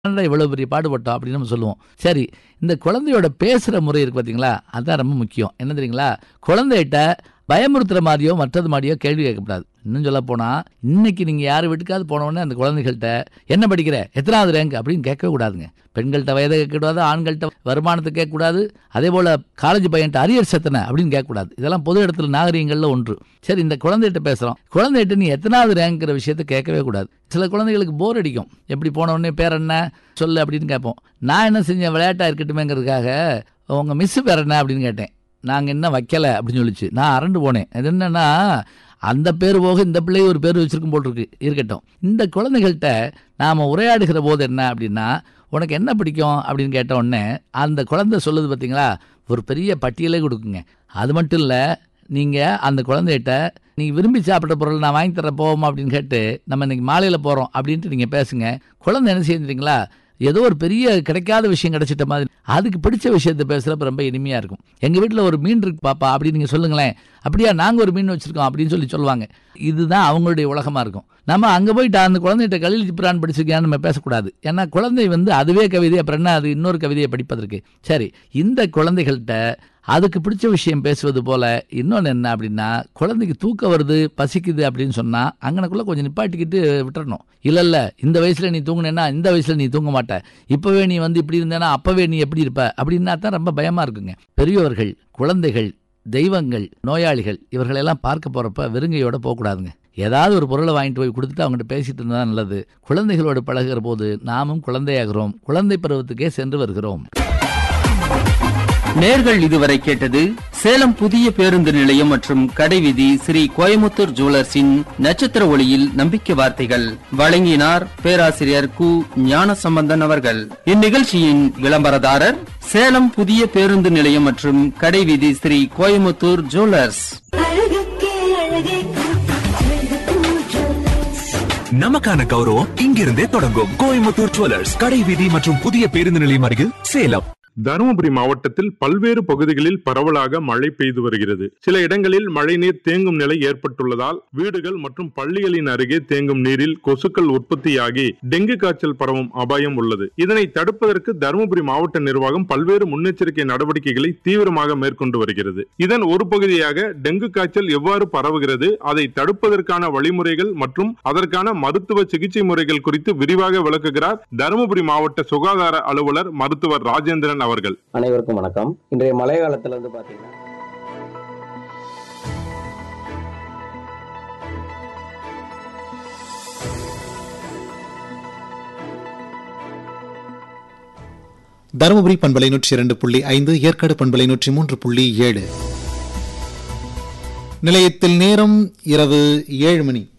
அதனால இவ்வளவு பெரிய பாடுபட்டோம் அப்படின்னு நம்ம சொல்லுவோம் சரி இந்த குழந்தையோட பேசுகிற முறை இருக்கு பார்த்தீங்களா அதுதான் ரொம்ப முக்கியம் என்ன தெரியுங்களா குழந்தைகிட்ட பயமுறுத்துற மாதிரியோ மற்றது மாதிரியோ கேள்வி கேட்கக்கூடாது இன்னும் சொல்ல போனால் இன்னைக்கு நீங்கள் யார் வீட்டுக்காவது போனோடனே அந்த குழந்தைகள்கிட்ட என்ன படிக்கிற எத்தனாவது ரேங்க் அப்படின்னு கேட்கவே கூடாதுங்க பெண்கள்கிட்ட வயதை கேட்கக்கூடாது ஆண்கள்கிட்ட வருமானத்தை கேட்கக்கூடாது அதே போல் காலேஜ் பையன்ட்ட அரியர்ஸ் எத்தனை அப்படின்னு கேட்கக்கூடாது இதெல்லாம் பொது இடத்துல நாகரீகங்களில் ஒன்று சரி இந்த குழந்தைகிட்ட பேசுகிறோம் குழந்தைகிட்ட நீ எத்தனாவது ரேங்க்ங்கிற விஷயத்தை கேட்கவே கூடாது சில குழந்தைகளுக்கு போர் அடிக்கும் எப்படி போன உடனே பேர் என்ன சொல்லு அப்படின்னு கேட்போம் நான் என்ன செஞ்சேன் விளையாட்டாக இருக்கட்டுமேங்கிறதுக்காக உங்கள் மிஸ் பேர் என்ன அப்படின்னு கேட்டேன் நாங்கள் என்ன வைக்கலை அப்படின்னு சொல்லிச்சு நான் அரண்டு போனேன் அது என்னன்னா அந்த பேர் போக இந்த பிள்ளை ஒரு பேர் வச்சிருக்கும் போல் இருக்கு இருக்கட்டும் இந்த குழந்தைகள்கிட்ட நாம் உரையாடுகிற போது என்ன அப்படின்னா உனக்கு என்ன பிடிக்கும் அப்படின்னு கேட்ட உடனே அந்த குழந்தை சொல்லுது பார்த்தீங்களா ஒரு பெரிய பட்டியலே கொடுக்குங்க அது மட்டும் இல்லை நீங்கள் அந்த குழந்தைகிட்ட நீங்கள் விரும்பி சாப்பிட்ற பொருள் நான் வாங்கி தர போவோமா அப்படின்னு கேட்டு நம்ம இன்னைக்கு மாலையில் போகிறோம் அப்படின்ட்டு நீங்கள் பேசுங்க குழந்தை என்ன செய்யுறீங்களா ஏதோ ஒரு பெரிய கிடைக்காத விஷயம் கிடைச்சிட்ட மாதிரி அதுக்கு பிடிச்ச விஷயத்தை பேசுகிறப்ப ரொம்ப இனிமையாக இருக்கும் எங்கள் வீட்டில் ஒரு மீன் இருக்கு பாப்பா அப்படின்னு நீங்கள் சொல்லுங்களேன் அப்படியா நாங்கள் ஒரு மீன் வச்சுருக்கோம் அப்படின்னு சொல்லி சொல்லுவாங்க இதுதான் அவங்களுடைய உலகமாக இருக்கும் நம்ம அங்கே போயிட்டு அந்த குழந்தைகிட்ட கலில் ஜிப்ரான் படிச்சிருக்கியான்னு நம்ம பேசக்கூடாது ஏன்னா குழந்தை வந்து அதுவே கவிதை அப்புறம் என்ன அது இன்னொரு கவிதையை படிப்பதற்கு சரி இந்த குழந்தைகள்கிட்ட அதுக்கு பிடிச்ச விஷயம் பேசுவது போல இன்னொன்று என்ன அப்படின்னா குழந்தைக்கு தூக்கம் வருது பசிக்குது அப்படின்னு சொன்னா அங்கனக்குள்ள கொஞ்சம் நிப்பாட்டிக்கிட்டு விட்டுறணும் இல்ல இல்ல இந்த வயசுல நீ தூங்குனேன்னா இந்த வயசுல நீ தூங்க மாட்ட இப்பவே நீ வந்து இப்படி இருந்தேன்னா அப்பவே நீ எப்படி இருப்ப அப்படின்னா தான் ரொம்ப பயமா இருக்குங்க பெரியவர்கள் குழந்தைகள் தெய்வங்கள் நோயாளிகள் இவர்களெல்லாம் பார்க்க போறப்ப வெறுங்கையோட போகக்கூடாதுங்க ஏதாவது ஒரு பொருளை வாங்கிட்டு போய் கொடுத்துட்டு அவங்ககிட்ட பேசிட்டு இருந்தா நல்லது குழந்தைகளோடு பழகுற போது நாமும் குழந்தையாகிறோம் குழந்தை பருவத்துக்கே சென்று வருகிறோம் நேர்கள் இதுவரை கேட்டது சேலம் புதிய பேருந்து நிலையம் மற்றும் கடைவீதி ஸ்ரீ கோயமுத்தூர் ஜுவல்லர்ஸின் நட்சத்திர ஒளியில் நம்பிக்கை வார்த்தைகள் வழங்கினார் பேராசிரியர் கு ஞானசம்பந்தன் அவர்கள் இந்நிகழ்ச்சியின் விளம்பரதாரர் சேலம் புதிய பேருந்து நிலையம் மற்றும் கடைவீதி ஸ்ரீ கோயமுத்தூர் ஜுவல்லர்ஸ் அழகுக்கே அழகே நமக்கான கௌரவம் இங்கிருந்தே தொடங்கும் கோயம்புத்தூர் ஜுவல்லர்ஸ் கடை வீதி மற்றும் புதிய பேருந்து நிலையம் அருகில் சேலம் தருமபுரி மாவட்டத்தில் பல்வேறு பகுதிகளில் பரவலாக மழை பெய்து வருகிறது சில இடங்களில் மழைநீர் தேங்கும் நிலை ஏற்பட்டுள்ளதால் வீடுகள் மற்றும் பள்ளிகளின் அருகே தேங்கும் நீரில் கொசுக்கள் உற்பத்தியாகி டெங்கு காய்ச்சல் பரவும் அபாயம் உள்ளது இதனை தடுப்பதற்கு தருமபுரி மாவட்ட நிர்வாகம் பல்வேறு முன்னெச்சரிக்கை நடவடிக்கைகளை தீவிரமாக மேற்கொண்டு வருகிறது இதன் ஒரு பகுதியாக டெங்கு காய்ச்சல் எவ்வாறு பரவுகிறது அதை தடுப்பதற்கான வழிமுறைகள் மற்றும் அதற்கான மருத்துவ சிகிச்சை முறைகள் குறித்து விரிவாக விளக்குகிறார் தருமபுரி மாவட்ட சுகாதார அலுவலர் மருத்துவர் ராஜேந்திரன் அவர்கள் அனைவருக்கும் வணக்கம் இன்றைய மழை காலத்துல வந்து பாத்தீங்கன்னா தருமபுரி பண்பலை நூற்றி இரண்டு புள்ளி ஐந்து ஏற்காடு பண்பலை நூற்றி மூன்று புள்ளி ஏழு நிலையத்தில் நேரம் இரவு ஏழு மணி